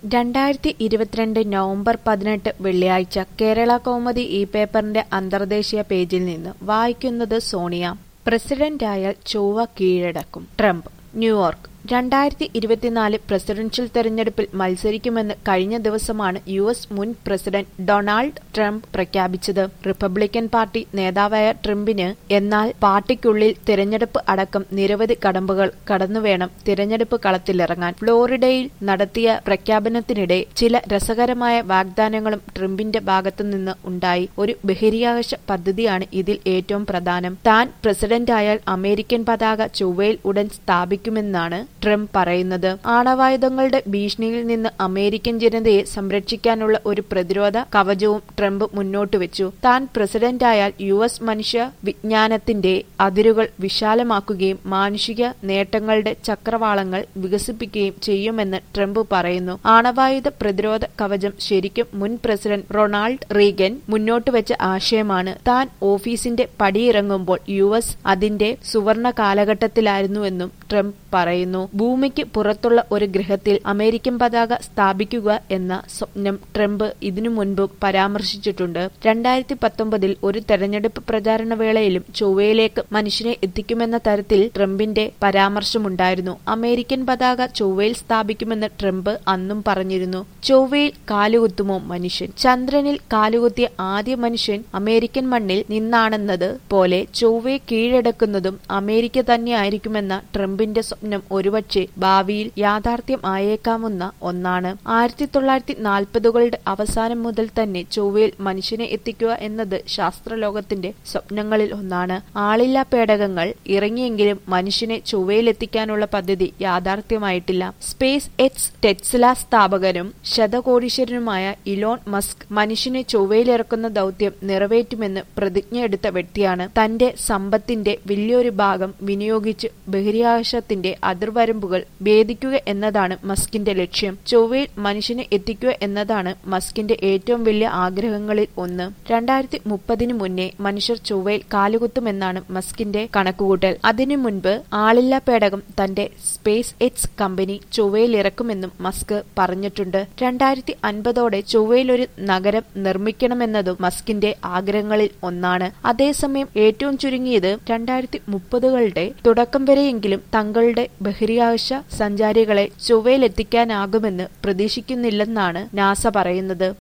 രണ്ടായിരത്തി ഇരുപത്തിരണ്ട് നവംബർ പതിനെട്ട് വെള്ളിയാഴ്ച കേരള കൗമുദി ഈ പേപ്പറിന്റെ അന്തർദേശീയ പേജിൽ നിന്ന് വായിക്കുന്നത് സോണിയ പ്രസിഡന്റായാൽ ചൊവ്വ കീഴടക്കും ട്രംപ് ന്യൂയോർക്ക് രണ്ടായിരത്തി ഇരുപത്തിനാല് പ്രസിഡൻഷ്യൽ തെരഞ്ഞെടുപ്പിൽ മത്സരിക്കുമെന്ന് കഴിഞ്ഞ ദിവസമാണ് യു എസ് മുൻ പ്രസിഡന്റ് ഡൊണാൾഡ് ട്രംപ് പ്രഖ്യാപിച്ചത് റിപ്പബ്ലിക്കൻ പാർട്ടി നേതാവായ ട്രംപിന് എന്നാൽ പാർട്ടിക്കുള്ളിൽ തിരഞ്ഞെടുപ്പ് അടക്കം നിരവധി കടമ്പകൾ കടന്നുവേണം തിരഞ്ഞെടുപ്പ് കളത്തിലിറങ്ങാൻ ഫ്ലോറിഡയിൽ നടത്തിയ പ്രഖ്യാപനത്തിനിടെ ചില രസകരമായ വാഗ്ദാനങ്ങളും ട്രംപിന്റെ ഭാഗത്തുനിന്ന് ഉണ്ടായി ഒരു ബഹിരാകാശ പദ്ധതിയാണ് ഇതിൽ ഏറ്റവും പ്രധാനം താൻ പ്രസിഡന്റായാൽ അമേരിക്കൻ പതാക ചൊവ്വയിൽ ഉടൻ സ്ഥാപിക്കുമെന്നാണ് ട്രംപ് പറയുന്നത് ആണവായുധങ്ങളുടെ ഭീഷണിയിൽ നിന്ന് അമേരിക്കൻ ജനതയെ സംരക്ഷിക്കാനുള്ള ഒരു പ്രതിരോധ കവചവും ട്രംപ് മുന്നോട്ട് വെച്ചു താൻ പ്രസിഡന്റായാൽ യു എസ് മനുഷ്യ വിജ്ഞാനത്തിന്റെ അതിരുകൾ വിശാലമാക്കുകയും മാനുഷിക നേട്ടങ്ങളുടെ ചക്രവാളങ്ങൾ വികസിപ്പിക്കുകയും ചെയ്യുമെന്ന് ട്രംപ് പറയുന്നു ആണവായുധ പ്രതിരോധ കവചം ശരിക്കും മുൻ പ്രസിഡന്റ് റൊണാൾഡ് റീഗൻ മുന്നോട്ട് വെച്ച ആശയമാണ് താൻ ഓഫീസിന്റെ പടിയിറങ്ങുമ്പോൾ യു എസ് അതിന്റെ സുവർണ കാലഘട്ടത്തിലായിരുന്നുവെന്നും ട്രംപ് പറയുന്നു ഭൂമിക്ക് പുറത്തുള്ള ഒരു ഗ്രഹത്തിൽ അമേരിക്കൻ പതാക സ്ഥാപിക്കുക എന്ന സ്വപ്നം ട്രംപ് ഇതിനു മുൻപ് പരാമർശിച്ചിട്ടുണ്ട് രണ്ടായിരത്തി പത്തൊമ്പതിൽ ഒരു തെരഞ്ഞെടുപ്പ് പ്രചാരണ വേളയിലും ചൊവ്വയിലേക്ക് മനുഷ്യനെ എത്തിക്കുമെന്ന തരത്തിൽ ട്രംപിന്റെ പരാമർശമുണ്ടായിരുന്നു അമേരിക്കൻ പതാക ചൊവ്വയിൽ സ്ഥാപിക്കുമെന്ന് ട്രംപ് അന്നും പറഞ്ഞിരുന്നു ചൊവ്വയിൽ കാലുകുത്തുമോ മനുഷ്യൻ ചന്ദ്രനിൽ കാലുകുത്തിയ ആദ്യ മനുഷ്യൻ അമേരിക്കൻ മണ്ണിൽ നിന്നാണെന്നത് പോലെ ചൊവ്വയെ കീഴടക്കുന്നതും അമേരിക്ക തന്നെയായിരിക്കുമെന്ന ട്രംപിന്റെ സ്വപ്നം ഒരുപക്ഷെ ഭാവിയിൽ യാഥാർത്ഥ്യം ആയേക്കാവുന്ന ഒന്നാണ് ആയിരത്തി തൊള്ളായിരത്തി നാൽപ്പതുകളുടെ അവസാനം മുതൽ തന്നെ ചൊവ്വയിൽ മനുഷ്യനെ എത്തിക്കുക എന്നത് ശാസ്ത്രലോകത്തിന്റെ സ്വപ്നങ്ങളിൽ ഒന്നാണ് ആളില്ലാ പേടകങ്ങൾ ഇറങ്ങിയെങ്കിലും മനുഷ്യനെ ചൊവ്വയിലെത്തിക്കാനുള്ള പദ്ധതി യാഥാർത്ഥ്യമായിട്ടില്ല സ്പേസ് എക്സ് ടെറ്റ്സ്ല സ്ഥാപകനും ശതകോടീശ്വരനുമായ ഇലോൺ മസ്ക് മനുഷ്യനെ ചൊവ്വയിലിറക്കുന്ന ദൗത്യം നിറവേറ്റുമെന്ന് പ്രതിജ്ഞയെടുത്ത വ്യക്തിയാണ് തന്റെ സമ്പത്തിന്റെ വലിയൊരു ഭാഗം വിനിയോഗിച്ച് ബഹിരാകാശത്തിന്റെ അതിർവരമ്പുകൾ ഭേദിക്കുക എന്നതാണ് മസ്കിന്റെ ലക്ഷ്യം ചൊവ്വയിൽ മനുഷ്യനെ എത്തിക്കുക എന്നതാണ് മസ്കിന്റെ ഏറ്റവും വലിയ ആഗ്രഹങ്ങളിൽ ഒന്ന് രണ്ടായിരത്തി മുപ്പതിനു മുന്നേ മനുഷ്യർ ചൊവ്വയിൽ കാലുകുത്തുമെന്നാണ് മസ്കിന്റെ കണക്കുകൂട്ടൽ അതിനു മുൻപ് ആളില്ലാ പേടകം തന്റെ സ്പേസ് എക്സ് കമ്പനി ചൊവ്വയിൽ ഇറക്കുമെന്നും മസ്ക് പറഞ്ഞിട്ടുണ്ട് രണ്ടായിരത്തി അൻപതോടെ ചൊവ്വയിൽ ഒരു നഗരം നിർമ്മിക്കണമെന്നതും മസ്കിന്റെ ആഗ്രഹങ്ങളിൽ ഒന്നാണ് അതേസമയം ഏറ്റവും ചുരുങ്ങിയത് രണ്ടായിരത്തി മുപ്പതുകളുടെ തുടക്കം വരെയെങ്കിലും തങ്ങളുടെ ബഹിരാകാശ സഞ്ചാരികളെ ചൊവ്വയിലെത്തിക്കാനാകുമെന്ന് പ്രതീക്ഷിക്കുന്നില്ലെന്നാണ് നാസ പറയുന്നത്